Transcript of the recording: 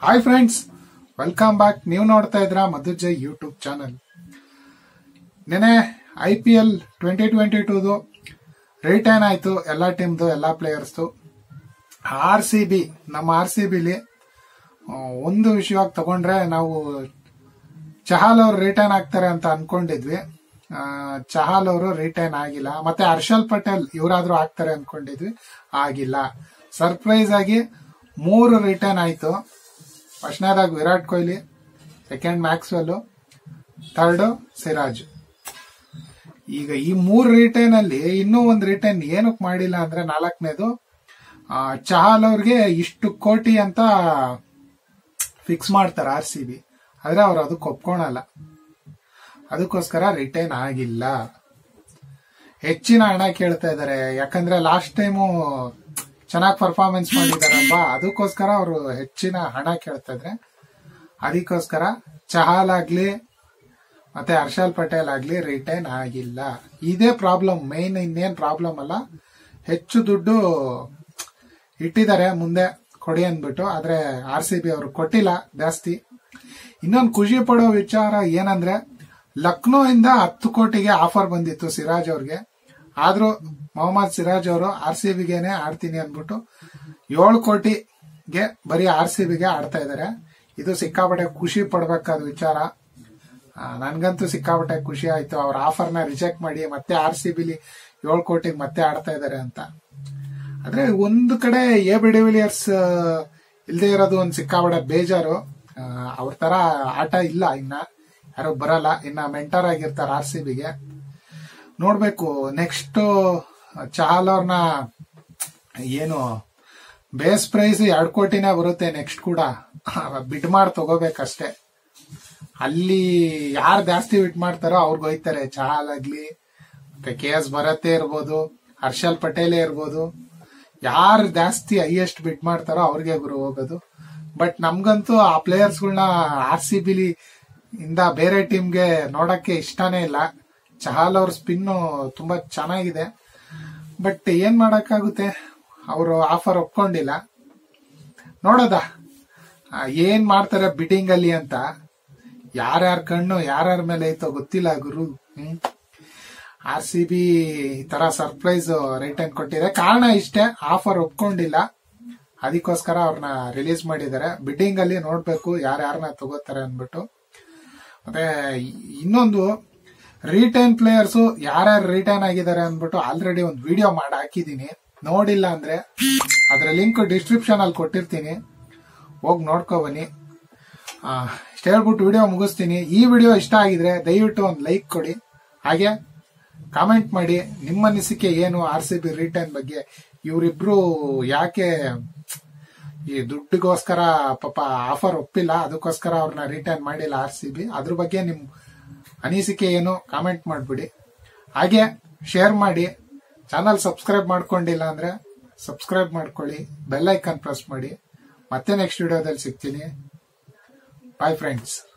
hi friends welcome back ನೀವು ನೋಡ್ತಾ ಇದ್ರ ಮಧುಜಯ್ ಯೂಟ್ಯೂಬ್ ಚಾನಲ್ ನೆನೆ I P L twenty twenty ಟೂದು ರಿಟರ್ನ್ ಆಯ್ತು ಎಲ್ಲ ಟೀಮ್ದು ಎಲ್ಲ ಪ್ಲೇಯರ್ಸ್ದು ಆರ್ ಸಿ ಬಿ ನಮ್ಮ ಆರ್ ಸಿ ಬಿಲಿ ಒಂದು ವಿಷಯವಾಗಿ ತಗೊಂಡ್ರೆ ನಾವು ಚಹಾಲ್ ಅವರು ರಿಟರ್ನ್ ಆಗ್ತಾರೆ ಅಂತ ಅನ್ಕೊಂಡಿದ್ವಿ ಆ, ಚಹಾಲ್ ಅವರು ರಿಟರ್ನ್ ಆಗಿಲ್ಲ ಮತ್ತೆ ಹರ್ಷಲ್ ಪಟೇಲ್ ಇವರಾದ್ರೂ ಆಗ್ತಾರೆ ಅನ್ಕೊಂಡಿದ್ವಿ ಆಗಿಲ್ಲ ಸರ್ಪ್ರೈಸ್ ಆಗಿ ಮೂರು ರಿಟರ್ನ್ ಆಯ್ತು ಫಸ್ಟ್ನೇದಾಗಿ Virat Kohli second Maxwell third Siraj ಈಗ ಈ ಮೂರು ರಿಟರ್ನ್ ಅಲ್ಲಿ ಇನ್ನೂ ಒಂದು ರಿಟರ್ನ್ ಏನಕ್ಕೆ ಮಾಡಿಲ್ಲ ಅಂದ್ರೆ ನಾಲ್ಕನೇದು ಆ, ಚಹಾಲ್ ಅವ್ರಿಗೆ ಇಷ್ಟು ಕೋಟಿ ಅಂತ ಫಿಕ್ಸ್ ಮಾಡ್ತಾರೆ ಆರ್ ಸಿ ಬಿ ಆದ್ರೆ ಅವ್ರು ಅದಕ್ಕೆ ಒಪ್ಕೊಳಲ್ಲ ಅದಕ್ಕೋಸ್ಕರ ರಿಟರ್ನ್ ಆಗಿಲ್ಲ ಹೆಚ್ಚಿನ ಹಣ ಕೇಳ್ತಾ ಇದಾರೆ ಯಾಕಂದ್ರೆ ಲಾಸ್ಟ್ ಟೈಮು ಚೆನ್ನಾಗಿ ಪರ್ಫಾರ್ಮೆನ್ಸ್ ಮಾಡಿದಾರಲ್ವಾ ಅದಕ್ಕೋಸ್ಕರ ಅವರು ಹೆಚ್ಚಿನ ಹಣ ಕೇಳ್ತಾ ಇದ್ರೆ ಅದಕ್ಕೋಸ್ಕರ ಚಹಾಲ್ ಆಗ್ಲಿ ಮತ್ತೆ ಹರ್ಷಲ್ ಪಟೇಲ್ ಆಗ್ಲಿ ರಿಟರ್ನ್ ಆಗಿಲ್ಲ ಇದೇ ಪ್ರಾಬ್ಲಮ್ ಮೇನ್ ಇನ್ನೇನ್ ಪ್ರಾಬ್ಲಮ್ ಅಲ್ಲ ಹೆಚ್ಚು ದುಡ್ಡು ಇಟ್ಟಿದ್ದಾರೆ ಮುಂದೆ ಕೊಡಿ ಅಂದ್ಬಿಟ್ಟು ಆದ್ರೆ ಆರ್ ಸಿ ಬಿ ಅವರು ಕೊಟ್ಟಿಲ್ಲ ಜಾಸ್ತಿ ಇನ್ನೊಂದು ಖುಷಿ ಪಡೋ ವಿಚಾರ ಏನಂದ್ರೆ ಲಕ್ನೋ ಇಂದ ಹತ್ತು ಕೋಟಿಗೆ ಆಫರ್ ಬಂದಿತ್ತು ಸಿರಾಜ್ ಅವ್ರಿಗೆ ಆದ್ರೂ ಮೊಹಮ್ಮದ್ ಸಿರಾಜ್ ಅವರು ಆರ್ ಸಿ ಬಿಗೆನೆ ಆಡ್ತೀನಿ ಅಂದ್ಬಿಟ್ಟು ಏಳು ಕೋಟಿಗೆ ಬರೀ ಆರ್ ಸಿ ಬಿಗೆ ಆಡ್ತಾ ಇದ್ದಾರೆ ಇದು ಸಿಕ್ಕಾಪಟ್ಟೆ ಖುಷಿ ಪಡ್ಬೇಕಾದ ವಿಚಾರ ಆ, ನನ್ಗಂತೂ ಸಿಕ್ಕಾಪಟ್ಟೆ ಖುಷಿ ಆಯ್ತು ಅವ್ರ ಆಫರ್ನ ರಿಜೆಕ್ಟ್ ಮಾಡಿ ಮತ್ತೆ ಆರ್ ಸಿ ಬಿಲಿ ಏಳು ಕೋಟಿಗೆ ಮತ್ತೆ ಆಡ್ತಾ ಇದ್ದಾರೆ ಅಂತ ಆದ್ರೆ ಒಂದು ಕಡೆ ಎ ಬಿ ಡಿವಿಲಿಯರ್ಸ್ ಇಲ್ಲದೆ ಇರೋದು ಒಂದು ಸಿಕ್ಕಾಪಟ್ಟೆ ಬೇಜಾರು ಆ, ಅವ್ರ ತರ ಆಟ ಇಲ್ಲ ಇನ್ನ ಯಾರು ಬರಲ್ಲ ಇನ್ನ ಮೆಂಟರ್ ಆಗಿರ್ತಾರ ಆರ್ ಸಿ ಬಿಗೆ ನೋಡ್ಬೇಕು ನೆಕ್ಸ್ಟ್ ಚಹಲ್ ಅವ್ರನ್ನ ಏನು ಬೇಸ್ ಪ್ರೈಸ್ ಎರಡ್ ಕೋಟಿನೇ ಬರುತ್ತೆ ನೆಕ್ಸ್ಟ್ ಕೂಡ ಬಿಡ್ ಮಾಡಿ ತಗೋಬೇಕಷ್ಟೇ ಅಲ್ಲಿ ಯಾರು ಜಾಸ್ತಿ ಬಿಟ್ ಮಾಡ್ತಾರೋ ಅವ್ರಿಗೆ ಹೋಯ್ತಾರೆ ಚಹಲ್ ಆಗ್ಲಿ ಮತ್ತೆ ಕೆ ಎಸ್ ಭರತೆ ಇರ್ಬೋದು ಹರ್ಷಲ್ ಪಟೇಲೇ ಇರ್ಬೋದು ಯಾರು ಜಾಸ್ತಿ ಹೈಯೆಸ್ಟ್ ಬಿಟ್ ಮಾಡ್ತಾರೋ ಅವ್ರಿಗೆ ಗುರು ಹೋಗೋದು ಬಟ್ ನಮ್ಗಂತೂ ಆ ಪ್ಲೇಯರ್ಸ್ಗಳನ್ನ ಆರ್ ಸಿ ಬಿಲಿ ಇಂದ ಬೇರೆ ಟೀಮ್ಗೆ ನೋಡಕ್ಕೆ ಇಷ್ಟನೇ ಇಲ್ಲ ಚಹಲ್ ಅವ್ರ ಸ್ಪಿನ್ನು ತುಂಬಾ ಚೆನ್ನಾಗಿದೆ ಬಟ್ ಏನ್ ಮಾಡಕ್ಕಾಗುತ್ತೆ ಅವರು ಆಫರ್ ಒಪ್ಕೊಂಡಿಲ್ಲ ನೋಡೋದ ಆ, ಏನ್ ಮಾಡ್ತಾರೆ ಬಿಡ್ಡಿಂಗ್ ಅಲ್ಲಿ ಅಂತ ಯಾರ್ಯಾರ ಕಣ್ಣು ಯಾರ್ಯಾರ ಮೇಲೆ ಐತೋ ಗೊತ್ತಿಲ್ಲ ಗುರು ಹ್ಮ್ ಆರ್ ಸಿ ಬಿ ಈ ತರ ಸರ್ಪ್ರೈಸ್ ರಿಟರ್ನ್ ಕೊಟ್ಟಿದೆ ಕಾರಣ ಇಷ್ಟೇ ಆಫರ್ ಒಪ್ಕೊಂಡಿಲ್ಲ ಅದಕ್ಕೋಸ್ಕರ ಅವ್ರನ್ನ ರಿಲೀಸ್ ಮಾಡಿದ್ದಾರೆ ಬಿಡ್ಡಿಂಗ್ ಅಲ್ಲಿ ನೋಡ್ಬೇಕು ಯಾರ್ಯಾರನ್ನ ತಗೋತಾರೆ ಅನ್ಬಿಟ್ಟು ಮತ್ತೆ ಇನ್ನೊಂದು ರಿಟರ್ನ್ ಪ್ಲೇಯರ್ಸ್ ಯಾರ್ಯಾರು ರಿಟರ್ನ್ ಆಗಿದ್ದಾರೆ ಅಂದ್ಬಿಟ್ಟು ಆಲ್ರೆಡಿ ಒಂದು ವಿಡಿಯೋ ಮಾಡಿ ಹಾಕಿದೀನಿ ನೋಡಿಲ್ಲ ಅಂದ್ರೆ ಅದ್ರ ಲಿಂಕ್ ಡಿಸ್ಕ್ರಿಪ್ಷನ್ ಅಲ್ಲಿ ಕೊಟ್ಟಿರ್ತೀನಿ ಹೋಗಿ ನೋಡ್ಕೊ ಬನ್ನಿ ಆ, ಇಷ್ಟ ಹೇಳ್ಬಿಟ್ಟು ವಿಡಿಯೋ ಮುಗಿಸ್ತೀನಿ ಈ ವಿಡಿಯೋ ಇಷ್ಟ ಆಗಿದ್ರೆ ದಯವಿಟ್ಟು ಒಂದು ಲೈಕ್ ಕೊಡಿ ಹಾಗೆ ಕಾಮೆಂಟ್ ಮಾಡಿ ನಿಮ್ಮ ಅನಿಸಿಕೆ ಏನು ಆರ್ ಸಿ ಬಿ ರಿಟರ್ನ್ ಬಗ್ಗೆ ಇವರಿಬ್ರು ಯಾಕೆ ಈ ದುಡ್ಡಿಗೋಸ್ಕರ ಪಾಪ ಆಫರ್ ಒಪ್ಪಿಲ್ಲ ಅದಕ್ಕೋಸ್ಕರ ಅವ್ರನ್ನ ರಿಟರ್ನ್ ಮಾಡಿಲ್ಲ ಆರ್ ಸಿ ಬಿ ಅದ್ರ ಬಗ್ಗೆ ನಿಮ್ ಅನಿಸಿಕೆ ಏನು ಕಾಮೆಂಟ್ ಮಾಡ್ಬಿಡಿ ಹಾಗೆ ಶೇರ್ ಮಾಡಿ ಚಾನಲ್ ಸಬ್ಸ್ಕ್ರೈಬ್ ಮಾಡ್ಕೊಂಡಿಲ್ಲ ಅಂದ್ರೆ ಸಬ್ಸ್ಕ್ರೈಬ್ ಮಾಡ್ಕೊಳ್ಳಿ ಬೆಲ್ ಐಕಾನ್ ಪ್ರೆಸ್ ಮಾಡಿ ಮತ್ತೆ ನೆಕ್ಸ್ಟ್ ವಿಡಿಯೋದಲ್ಲಿ ಸಿಗ್ತೀನಿ ಬಾಯ್ ಫ್ರೆಂಡ್ಸ್